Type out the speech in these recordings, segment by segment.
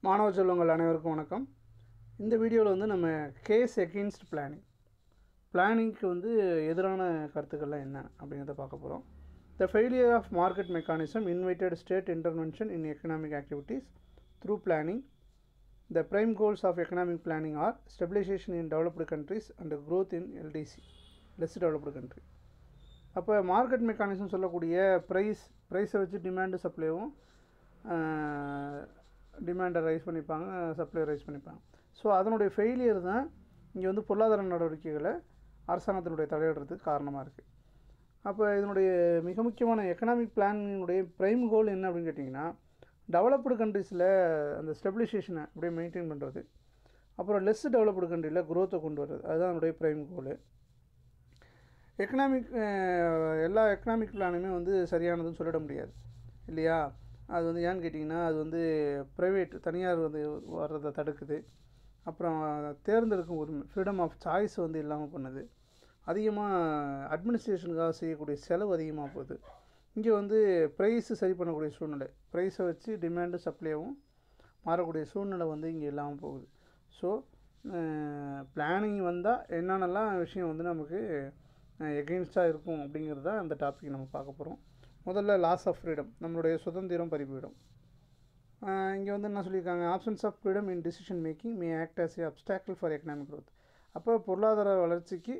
மாணவ செல்வங்கள் அனைவருக்கும் வணக்கம் இந்த வீடியோவில் வந்து நம்ம கேஸ் எகெயின்ஸ்ட் பிளானிங் பிளானிங்க்கு வந்து எதிரான கருத்துக்கள்லாம் என்ன அப்படிங்கிறத பார்க்க போகிறோம் the failure of market mechanism invited state intervention in economic activities through planning the prime goals of economic planning are stabilisation in developed countries and growth in LDC less developed country அப்போ market mechanism சொல்லக்கூடிய price ப்ரைஸை வச்சு demand சப்ளைவும் டிமாண்டை rise பண்ணிப்பாங்க supply rise பண்ணிப்பாங்க so அதனுடைய failure தான் இங்கே வந்து பொருளாதார நடவடிக்கைகளை அரசாங்கத்தினுடைய தலையிடுறதுக்கு காரணமாக இருக்குது அப்போ இதனுடைய மிக முக்கியமான எக்கனாமிக் பிளானினுடைய ப்ரைம் கோல் என்ன அப்படின்னு கேட்டிங்கன்னா டெவலப்டு கண்ட்ரீஸில் அந்த ஸ்டெபிலைசேஷனை அப்படியே மெயின்டைன் பண்ணுறது அப்புறம் லெஸ் டெவலப்டு கண்ட்ரியில் குரோத்தை கொண்டு வர்றது அதுதான் அதனுடைய ப்ரைம் கோலு எக்கனாமிக் எல்லா எக்கனாமிக் பிளானுமே வந்து சரியானதுன்னு சொல்லிட முடியாது இல்லையா அது வந்து ஏன்னு கேட்டிங்கன்னா அது வந்து ப்ரைவேட் தனியார் வந்து வர்றதை தடுக்குது அப்புறம் தேர்ந்தெடுக்கும் உரிமை ஃப்ரீடம் ஆஃப் சாய்ஸ் வந்து இல்லாமல் பண்ணுது அதிகமாக அட்மினிஸ்ட்ரேஷனுக்காக செய்யக்கூடிய செலவு அதிகமாக போகுது இங்கே வந்து ப்ரைஸு சரி பண்ணக்கூடிய சூழ்நிலை ப்ரைஸை வச்சு டிமாண்டு சப்ளையும் மாறக்கூடிய சூழ்நிலை வந்து இங்கே இல்லாமல் போகுது ஸோ பிளானிங் வந்தால் என்னென்னலாம் விஷயம் வந்து நமக்கு எகெயின்ஸ்டாக இருக்கும் அப்படிங்கிறது தான் அந்த டாபிக் நம்ம பார்க்க போகிறோம் முதல்ல லாஸ் ஆஃப் ஃப்ரீடம் நம்மளுடைய சுதந்திரம் பறிபோயிடும் இங்கே வந்து என்ன சொல்லியிருக்காங்க absence of freedom in decision making may act as a obstacle for economic growth அப்போ பொருளாதார வளர்ச்சிக்கு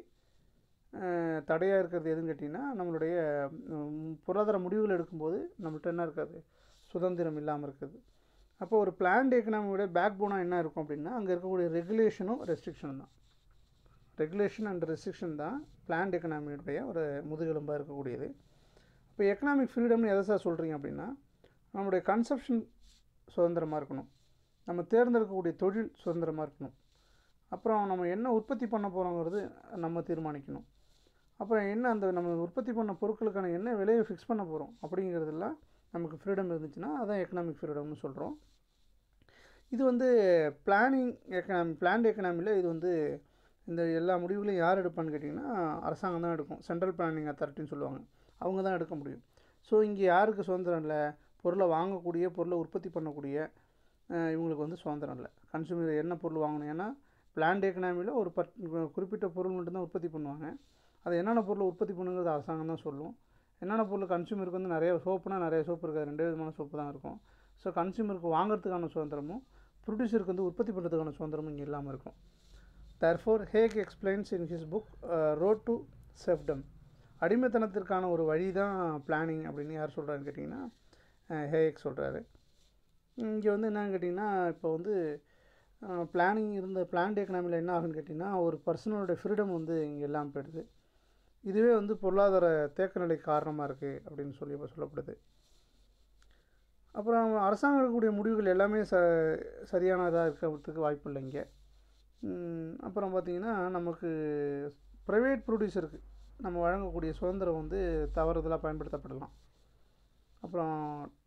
தடையாக இருக்கிறது எதுன்னு கேட்டிங்கன்னா நம்மளுடைய ம், பொருளாதார முடிவுகள் எடுக்கும்போது நம்மள்ட்ட என்ன இருக்காது சுதந்திரம் இல்லாமல் இருக்குது அப்போ ஒரு பிளான்ட் எக்கனாமியோட பேக் போனாக என்ன இருக்கும் அப்படின்னா அங்கே இருக்கக்கூடிய ரெகுலேஷனும் ரெஸ்ட்ரிக்ஷனும் தான் ரெகுலேஷன் அண்ட் ரெஸ்ட்ரிக்ஷன் தான் பிளான்ட் எக்கனாமியுடைய ஒரு முதுகெலும்பாக இருக்கக்கூடியது இப்போ எக்கனாமிக் ஃப்ரீடம்னு எதை சார் சொல்கிறீங்க அப்படின்னா நம்மளுடைய கன்சப்ஷன் சுதந்திரமாக இருக்கணும் நம்ம தேர்ந்தெடுக்கக்கூடிய தொழில் சுதந்திரமாக இருக்கணும் அப்புறம் நம்ம என்ன உற்பத்தி பண்ண போகிறோங்கிறது நம்ம தீர்மானிக்கணும் அப்புறம் என்ன அந்த நம்ம உற்பத்தி பண்ண பொருட்களுக்கான என்ன விலையை ஃபிக்ஸ் பண்ண போகிறோம் அப்படிங்கிறதெல்லாம் நமக்கு ஃப்ரீடம் இருந்துச்சுன்னா அதான் எக்கனாமிக் ஃப்ரீடம்னு சொல்கிறோம் இது வந்து பிளானிங் எக்கனாமி பிளான்ட் எக்கனாமியில் இது வந்து இந்த எல்லா முடிவுகளையும் யார் எடுப்பான்னு கேட்டிங்கன்னா அரசாங்கம் தான் எடுக்கும் சென்ட்ரல் பிளானிங் அத்தாரிட்டின்னு சொல்லுவாங்க அவங்க தான் எடுக்க முடியும் ஸோ இங்கே யாருக்கு சுதந்திரம் இல்லை பொருளை வாங்கக்கூடிய பொருளை உற்பத்தி பண்ணக்கூடிய அஹ், இவங்களுக்கு வந்து சுதந்திரம் இல்லை கன்சூமர் என்ன பொருள் வாங்கணும் ஏன்னா பிளான்ட் எக்கனாமியில் ஒரு பட் குறிப்பிட்ட பொருள் மட்டும்தான் உற்பத்தி பண்ணுவாங்க அது என்னென்ன பொருளை உற்பத்தி பண்ணுங்கிறது அரசாங்கம் தான் சொல்லும் என்னென்ன பொருள் கன்சூமருக்கு வந்து நிறைய சோப்புனா நிறைய சோப்பு இருக்காது ரெண்டே விதமான சோப்பு தான் இருக்கும் ஸோ கன்சூமருக்கு வாங்குறதுக்கான சுதந்திரமும் ப்ரொடியூசருக்கு வந்து உற்பத்தி பண்ணுறதுக்கான சுதந்திரமும் இங்கே இல்லாமல் இருக்கும் therefore Hayek explains in his book road to serfdom அடிமைத்தனத்திற்கான ஒரு வழி தான் பிளானிங் அப்படின்னு யார் சொல்கிறாருன்னு கேட்டிங்கன்னா ஹேக் சொல்கிறாரு இங்கே வந்து என்னன்னு கேட்டிங்கன்னா இப்போ வந்து பிளானிங் இருந்த பிளான்ட் எக்கனாமியில் என்ன ஆகுன்னு கேட்டிங்கன்னா ஒரு பர்சனோட ஃப்ரீடம் வந்து இங்கே எல்லாம் போயிடுது இதுவே வந்து பொருளாதார தேக்க நிலை காரணமாக இருக்குது அப்படின்னு சொல்லி இப்போ சொல்லப்படுது அப்புறம் அரசாங்கம் எடுக்கக்கூடிய முடிவுகள் எல்லாமே ச சரியானதாக இருக்கிறதுக்கு வாய்ப்பு இல்லை இங்கே ம், அப்புறம் பார்த்திங்கன்னா நமக்கு ப்ரைவேட் ப்ரொடியூசருக்கு நம்ம வழங்கக்கூடிய சுதந்திரம் வந்து தவறுதலாக பயன்படுத்தப்படலாம் அப்புறம்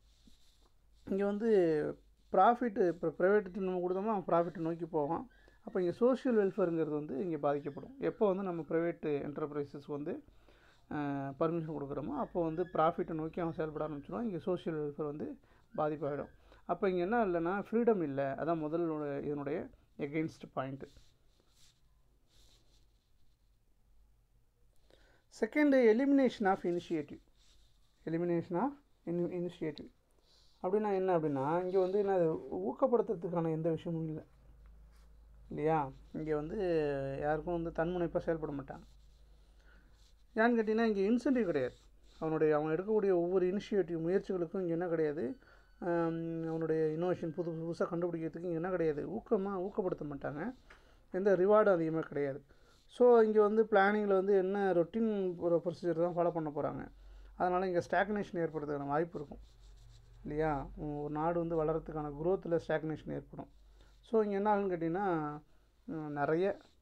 இங்கே வந்து ப்ராஃபிட்டு இப்போ ப்ரைவேட்டு நம்ம கொடுத்தோம்னா ப்ராஃபிட்டை நோக்கி போவோம் அப்போ இங்கே சோஷியல் வெல்ஃபேருங்கிறது வந்து இங்கே பாதிக்கப்படும் எப்போ வந்து நம்ம ப்ரைவேட்டு என்டர்பிரைசஸ் வந்து பர்மிஷன் கொடுக்குறோமோ அப்போ வந்து ப்ராஃபிட்டை நோக்கி அவன் செயல்பட ஆரம்பிச்சிடும் இங்கே சோஷியல் வெல்ஃபேர் வந்து பாதிப்பாகிடும் அப்போ இங்கே என்ன இல்லைன்னா ஃப்ரீடம் இல்லை அதான் முதல் இதனுடைய against point second elimination of initiative elimination of இனி இனிஷியேட்டிவ் அப்படின்னா என்ன அப்படின்னா இங்கே வந்து என்ன அது ஊக்கப்படுத்துறதுக்கான எந்த விஷயமும் இல்லை இல்லையா இங்கே வந்து யாருக்கும் வந்து தன்முனைப்பாக செயல்பட மாட்டாங்க ஏன்னு கேட்டிங்கன்னா இங்கே இன்சென்டிவ் கிடையாது அவனுடைய அவன் எடுக்கக்கூடிய ஒவ்வொரு இனிஷியேட்டிவ் முயற்சிகளுக்கும் இங்கே என்ன கிடையாது ஆம், அவனுடைய இன்னோவேஷன் புது புதுசாக கண்டுபிடிக்கிறதுக்கு இங்கே என்ன கிடையாது ஊக்கமாக ஊக்கப்படுத்த மாட்டாங்க எந்த ரிவார்டும் அதிகமாக கிடையாது ஸோ இங்கே வந்து பிளானிங்கில் வந்து என்ன ரொட்டீன் ஒரு ப்ரொசீஜர் தான் ஃபாலோ பண்ண போகிறாங்க அதனால் இங்கே ஸ்டாக்னேஷன் ஏற்படுறதுக்கான வாய்ப்பு இருக்கும் இல்லையா உம், ஒரு நாடு வந்து வளர்கிறதுக்கான குரோத்தில் ஸ்டாக்னேஷன் ஏற்படும் ஸோ இங்கே என்ன ஆகுன்னு கேட்டிங்கன்னா உம், நிறைய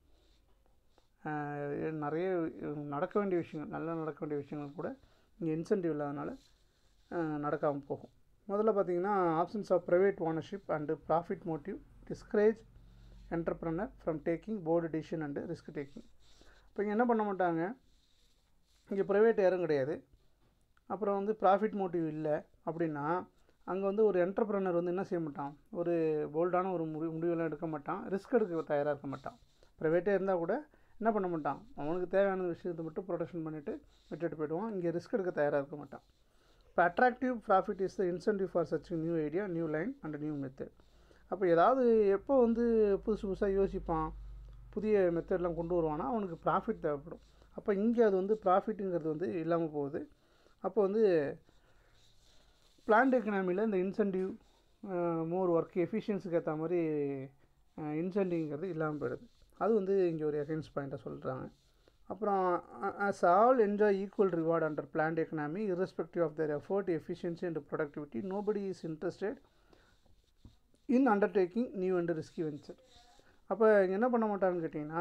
ஆஹ், நிறைய நடக்க வேண்டிய விஷயங்கள் நல்லா நடக்க வேண்டிய விஷயங்கள் கூட இங்கே இன்சென்டிவ் இல்லாதனால நடக்காமல் போகும் முதல்ல பார்த்தீங்கன்னா absence of private ownership and profit motive discourage entrepreneur from taking bold decision and risk taking இப்போ இங்கே என்ன பண்ண மாட்டாங்க இங்கே ப்ரைவேட் யாரும் கிடையாது அப்புறம் வந்து ப்ராஃபிட் மோட்டிவ் இல்லை அப்படின்னா அங்கே வந்து ஒரு என்டர்பிரனர் வந்து என்ன செய்ய மாட்டான் ஒரு போல்டான ஒரு முடிவு முடிவெல்லாம் எடுக்க மாட்டான் ரிஸ்க் எடுக்க தயாராக இருக்க மாட்டான் ப்ரைவேட்டே இருந்தால் கூட என்ன பண்ண மாட்டான் அவனுக்கு தேவையான விஷயத்தை மட்டும் ப்ரொடக்ஷன் பண்ணிவிட்டு விட்டுட்டு போயிடுவான் இங்கே ரிஸ்க் எடுக்க தயாராக இருக்க மாட்டான் இப்போ attractive profit is the incentive for சச்சிங் new idea new line and new method அப்போ ஏதாவது எப்போ வந்து புதுசு புதுசாக யோசிப்பான் புதிய மெத்தட்லாம் கொண்டு வருவானா அவனுக்கு ப்ராஃபிட் தேவைப்படும் அப்போ இங்கே அது வந்து ப்ராஃபிட்டுங்கிறது வந்து இல்லாமல் போகுது அப்போ வந்து பிளான்ட் எக்கனாமியில் இந்த இன்சென்டிவ் மோர் ஒர்க் எஃபிஷியன்ஸுக்கு ஏற்ற மாதிரி இன்சென்டிவ்ங்கிறது இல்லாமல் போயிடுது அது வந்து இங்கே ஒரு எகென்ஸ்ட் பாயிண்ட்டாக சொல்கிறாங்க அப்புறம் as all enjoy equal reward under planned economy irrespective of their effort efficiency and productivity nobody is interested in undertaking new and risky venture அப்போ இங்கே என்ன பண்ண மாட்டாங்கன்னு கேட்டிங்கன்னா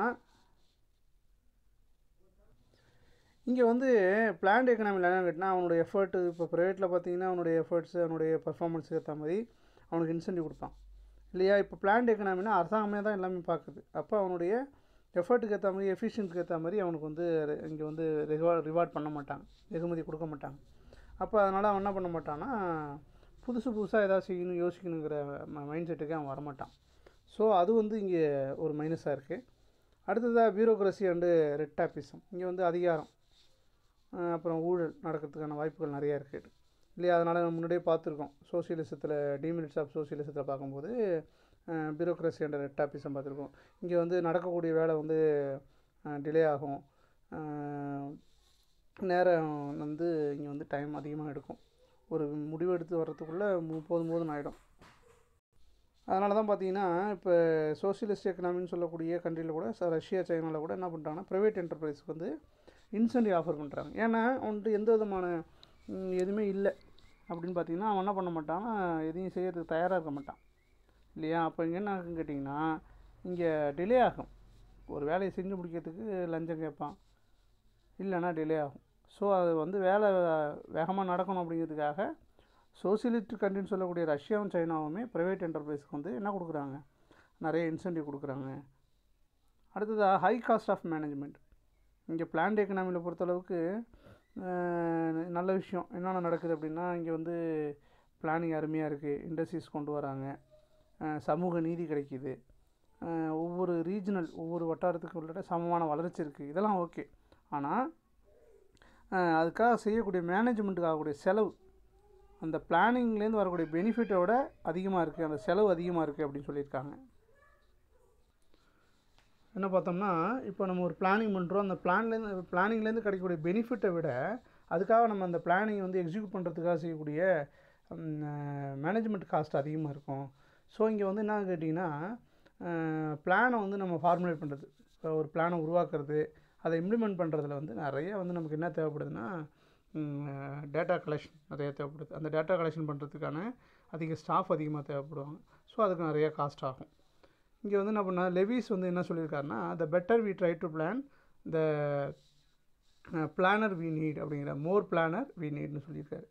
இங்கே வந்து பிளான்ட் எக்கனாமியில் என்ன கேட்டினா அவனுடைய எஃபர்ட்டு இப்போ ப்ரைவேட்டில் பார்த்தீங்கன்னா அவனுடைய எஃபர்ட்ஸு அவனுடைய பர்ஃபார்மன்ஸுக்கு ஏற்ற மாதிரி அவனுக்கு இன்சென்டிவ் கொடுப்பான் இல்லையா இப்போ பிளான்ட் எக்கனாமினா அரசாங்கமே தான் எல்லாமே பார்க்குது அப்போ அவனுடைய எஃபர்ட்டுக்கு ஏற்ற மாதிரி எஃபிஷியன்ஸுக்கு ஏற்ற மாதிரி அவனுக்கு வந்து இங்கே வந்து ரிவார்ட் ரிவார்ட் பண்ண மாட்டாங்க வெகுமதி கொடுக்க மாட்டாங்க அப்போ அதனால் அவன் என்ன பண்ண மாட்டான்னா புதுசு புதுசாக ஏதாவது செய்யணும் யோசிக்கணுங்கிற மைண்ட் செட்டுக்கு அவன் வரமாட்டான் ஸோ அது வந்து இங்கே ஒரு மைனஸாக இருக்குது அடுத்ததாக பியூரோக்ரஸி அண்டு ரெட்டாபிசம் இங்கே வந்து அதிகாரம் அஹ் அப்புறம் ஊழல் நடக்கிறதுக்கான வாய்ப்புகள் நிறையா இருக்குது இல்லையா அதனால் நம்ம முன்னாடியே பார்த்துருக்கோம் சோசியலிசத்தில் டிமினிட்ஸ் ஆஃப் சோசியலிசத்தில் பார்க்கும்போது பியூரோக்ரஸி அண்ட் ரெட்டாபிசம் பார்த்துருக்கோம் இங்கே வந்து நடக்கக்கூடிய வேலை வந்து டிலே ஆகும் அஹ் நேரம் வந்து இங்கே வந்து டைம் அதிகமாக எடுக்கும் ஒரு முடிவு எடுத்து வர்றதுக்குள்ளே போதும் போதும் ஆகிடும் அதனால தான் பார்த்தீங்கன்னா இப்போ சோசியலிஸ்ட் எக்கனாமின்னு சொல்லக்கூடிய கண்ட்ரியில் கூட ச- ரஷ்யா சைனாவில் கூட என்ன பண்ணுறாங்கன்னா ப்ரைவேட் என்டர்பிரைஸ்க்கு வந்து இன்சென்டிவ் ஆஃபர் பண்ணுறாங்க ஏன்னா அவன்ட்டு எந்த விதமான ம், எதுவுமே இல்லை அப்படின்னு பார்த்தீங்கன்னா அவன் என்ன பண்ண மாட்டான் எதையும் செய்யறதுக்கு தயாராக இருக்க மாட்டான் இல்லையா அப்போ இங்கே என்ன ஆகுன்னு கேட்டிங்கன்னா இங்கே டிலே ஆகும் ஒரு வேலையை செஞ்சு முடிக்கிறதுக்கு லஞ்சம் கேட்பான் இல்லைன்னா டிலே ஆகும் ஸோ அது வந்து வேலை வேகமாக நடக்கணும் அப்படிங்கிறதுக்காக சோசியலிஸ்ட் கண்ட்ரின்னு சொல்லக்கூடிய ரஷ்யாவும் சைனாவுமே ப்ரைவேட் என்டர்பிரைஸ்க்கு வந்து என்ன கொடுக்குறாங்க நிறைய இன்சென்டிவ் கொடுக்குறாங்க அடுத்ததாக ஹை காஸ்ட் ஆஃப் மேனேஜ்மெண்ட் இங்கே பிளான்ட் எக்கனாமியில் பொறுத்தளவுக்கு அஹ், நல்ல விஷயம் என்னென்ன நடக்குது அப்படின்னா இங்கே வந்து பிளானிங் அருமையாக இருக்குது இண்டஸ்ட்ரீஸ் கொண்டு வராங்க அஹ், சமூக நீதி கிடைக்கிது அஹ், ஒவ்வொரு ரீஜனல் ஒவ்வொரு வட்டாரத்துக்கு உள்ள சமமான வளர்ச்சி இருக்குது இதெல்லாம் ஓகே ஆனால் அதுக்காக செய்யக்கூடிய மேனேஜ்மெண்ட்டுக்கு ஆகக்கூடிய செலவு அந்த பிளானிங்லேருந்து வரக்கூடிய பெனிஃபிட்டை விட அதிகமாக இருக்குது அந்த செலவு அதிகமாக இருக்குது அப்படின்னு சொல்லியிருக்காங்க என்ன பார்த்தோம்னா இப்போ நம்ம ஒரு பிளானிங் பண்ணுறோம் அந்த பிளான்லேருந்து பிளானிங்லேருந்து கிடைக்கக்கூடிய பெனிஃபிட்டை விட அதுக்காக நம்ம அந்த பிளானிங் வந்து எக்ஸிக்யூட் பண்ணுறதுக்காக செய்யக்கூடிய மேனேஜ்மெண்ட் காஸ்ட் அதிகமாக இருக்கும் ஸோ இங்கே வந்து என்ன கேட்டிங்கன்னா பிளானை வந்து நம்ம ஃபார்முலேட் பண்ணுறது இப்போ ஒரு பிளானை உருவாக்குறது அதை இம்ப்ளிமெண்ட் பண்ணுறதுல வந்து நிறைய வந்து நமக்கு என்ன தேவைப்படுதுன்னா டேட்டா கலெக்ஷன் நிறைய தேவைப்படுது அந்த டேட்டா கலெக்ஷன் பண்ணுறதுக்கான அதிக ஸ்டாஃப் அதிகமாக தேவைப்படுவாங்க ஸோ அதுக்கு நிறைய காஸ்ட் ஆகும் இங்கே வந்து என்ன பண்ணா லெவிஸ் வந்து என்ன சொல்லியிருக்காருன்னா the better we try to plan the planner we need அப்படிங்கிற மோர் பிளானர் வி நீட்னு சொல்லியிருக்காரு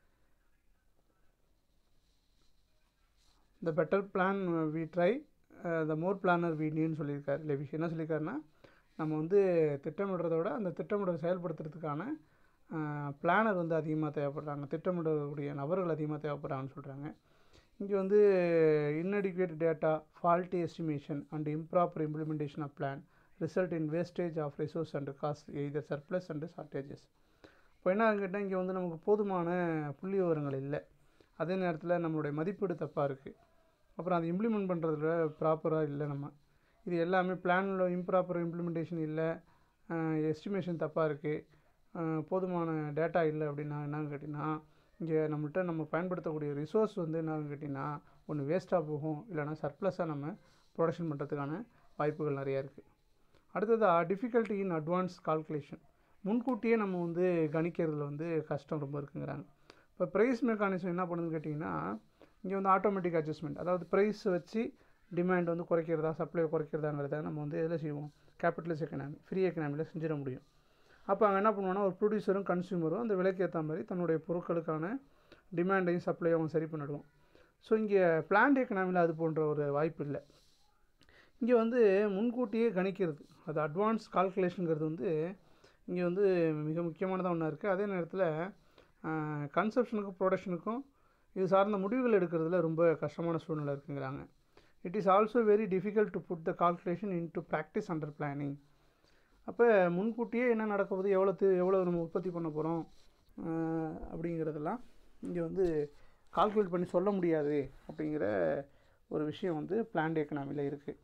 the better plan we try the more planner we நீட்னு சொல்லியிருக்காரு லெவிஸ் என்ன சொல்லியிருக்காருன்னா நம்ம வந்து திட்டமிடுறத விட அந்த திட்டமிடலை செயல்படுத்துறதுக்கான பிளானர் வந்து அதிகமாக தேவைப்படுறாங்க திட்டமிடக்கூடிய நபர்கள் அதிகமாக தேவைப்படுறாங்கன்னு சொல்கிறாங்க இங்கே வந்து inadequate data faulty estimation and improper implementation of plan result in wastage of resource and cost either surplus and shortages இப்போ என்ன கேட்டால் இங்கே வந்து நமக்கு போதுமான புள்ளி விவரங்கள் இல்லை அதே நேரத்தில் நம்மளுடைய மதிப்பீடு தப்பாக இருக்குது அப்புறம் அதை இம்ப்ளிமெண்ட் பண்ணுறதுல ப்ராப்பராக இல்லை நம்ம இது எல்லாமே பிளானில் இம்ப்ராப்பர் இம்ப்ளிமெண்டேஷன் இல்லை எஸ்டிமேஷன் தப்பாக இருக்குது போதுமான டேட்டா இல்லை அப்படின்னா என்னன்னு கேட்டிங்கன்னா இங்கே நம்மள்ட்ட நம்ம பயன்படுத்தக்கூடிய ரிசோர்ஸ் வந்து என்னன்னு கேட்டிங்கன்னா ஒன்று வேஸ்ட்டாக போகும் இல்லைன்னா சர்ப்ளஸாக நம்ம ப்ரொடக்ஷன் பண்ணுறதுக்கான வாய்ப்புகள் நிறையா இருக்குது அடுத்ததாக டிஃபிகல்ட்டி இன் அட்வான்ஸ் கால்குலேஷன் முன்கூட்டியே நம்ம வந்து கணிக்கிறதுல வந்து கஷ்டம் ரொம்ப இருக்குங்கிறாங்க இப்போ ப்ரைஸ் மெக்கானிசம் என்ன பண்ணுதுன்னு கேட்டிங்கன்னா இங்கே வந்து ஆட்டோமேட்டிக் அட்ஜஸ்ட்மெண்ட் அதாவது ப்ரைஸ் வச்சு டிமாண்ட் வந்து குறைக்கிறதா சப்ளை குறைக்கிறதாங்கிறத நம்ம வந்து எதில் செய்வோம் கேபிட்டலிஸ்ட் எக்கனாமி ஃப்ரீ எக்கனாமியில் செஞ்சிட முடியும் அப்போ அங்கே என்ன பண்ணுவாங்கன்னா ஒரு ப்ரொடியூசரும் கன்சியூமரும் அந்த விலைக்கு ஏற்ற மாதிரி தன்னுடைய பொருட்களுக்கான டிமாண்டையும் சப்ளையும் அவன் சரி பண்ணிடுவான் ஸோ இங்கே பிளான்ட் எக்கனாமியில் அது போன்ற ஒரு வாய்ப்பு இல்லை இங்கே வந்து முன்கூட்டியே கணிக்கிறது அது அட்வான்ஸ் கால்குலேஷனுங்கிறது வந்து இங்கே வந்து மிக முக்கியமானதாக ஒன்றா இருக்குது அதே நேரத்தில் கன்சப்ஷனுக்கும் ப்ரொடக்ஷனுக்கும் இது சார்ந்த முடிவுகள் எடுக்கிறதுல ரொம்ப கஷ்டமான சூழ்நிலை இருக்குங்கிறாங்க it is also very difficult to put the calculation into practice under planning அப்போ முன்கூட்டியே என்ன நடக்க போகுது எவ்வளோ எவ்வளோ நம்ம உற்பத்தி பண்ண போகிறோம் அப்படிங்கிறதெல்லாம் இங்கே வந்து கால்குலேட் பண்ணி சொல்ல முடியாது அப்படிங்கிற ஒரு விஷயம் வந்து பிளான்ட் எக்கனாமியில் இருக்குது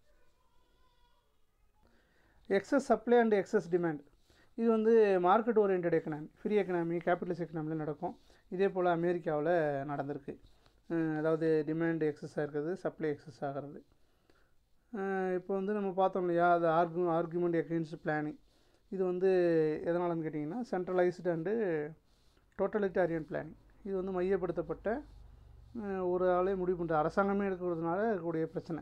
excess supply and excess demand இது வந்து market orient economy free economy capitalist எக்கனாமியில் நடக்கும் இதே போல் அமெரிக்காவில் நடந்திருக்கு அஹ் அதாவது டிமாண்ட் எக்ஸஸ் இருக்கிறது சப்ளை எக்ஸஸ் ஆகிறது இப்போ வந்து நம்ம பார்த்தோம் இல்லையா அது ஆர்கு ஆர்குமெண்ட் எகெயின்ஸ்ட் பிளானிங் இது வந்து எதனாலன்னு கேட்டிங்கன்னா சென்ட்ரலைஸ்டு அண்டு டோட்டலிட்டாரியன் பிளானிங் இது வந்து மையப்படுத்தப்பட்ட அஹ், ஒரு ஆளே முடிவு பண்ணுற அரசாங்கமே எடுக்கிறதுனால இருக்கக்கூடிய பிரச்சனை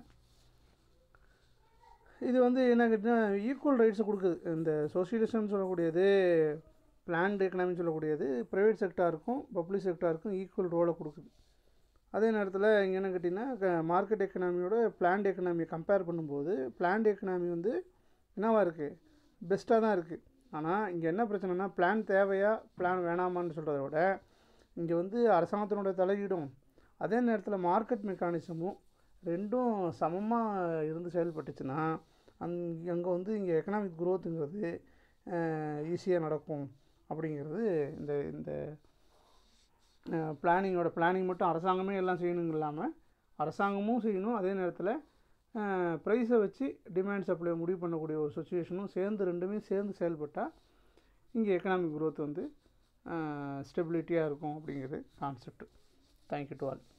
இது வந்து என்ன கேட்டிங்கன்னா ஈக்குவல் ரைட்ஸை கொடுக்குது இந்த சோசியலிசம்னு சொல்லக்கூடியது பிளான்ட் எக்கனாமின்னு சொல்லக்கூடியது ப்ரைவேட் செக்டாருக்கும் பப்ளிக் செக்டாருக்கும் ஈக்குவல் ரோலை கொடுக்குது அதே நேரத்தில் இங்கே என்ன கேட்டிங்கன்னா மார்க்கெட் எக்கனாமியோட பிளான்ட் எக்கனாமியை கம்பேர் பண்ணும்போது பிளான்ட் எக்கனாமி வந்து என்னவா இருக்குது பெஸ்ட்டாக தான் இருக்குது ஆனால் இங்கே என்ன பிரச்சனைனா பிளான் தேவையா பிளான் வேணாமான்னு சொல்கிறத விட இங்கே வந்து அரசாங்கத்தினுடைய தலையீடும் அதே நேரத்தில் மார்க்கெட் மெக்கானிசமும் ரெண்டும் சமமாக இருந்து செயல்பட்டுச்சுன்னா அங் அங்கே வந்து இங்கே எக்கனாமிக் குரோத்துங்கிறது ஈஸியாக நடக்கும் அப்படிங்கிறது இந்த இந்த பிளானிங்கோட பிளானிங் மட்டும் அரசாங்கமே எல்லாம் செய்யணுங்க இல்லாமல் அரசாங்கமும் செய்யணும் அதே நேரத்தில் ப்ரைஸை வச்சு டிமாண்ட் சப்ளை முடிவு பண்ணக்கூடிய ஒரு சுச்சுவேஷனும் சேர்ந்து ரெண்டுமே சேர்ந்து செயல்பட்டால் இங்கே எக்கனாமிக் growth வந்து ஸ்டெபிலிட்டியாக இருக்கும் அப்படிங்கிறது கான்செப்ட் தேங்க்யூ டு ஆல்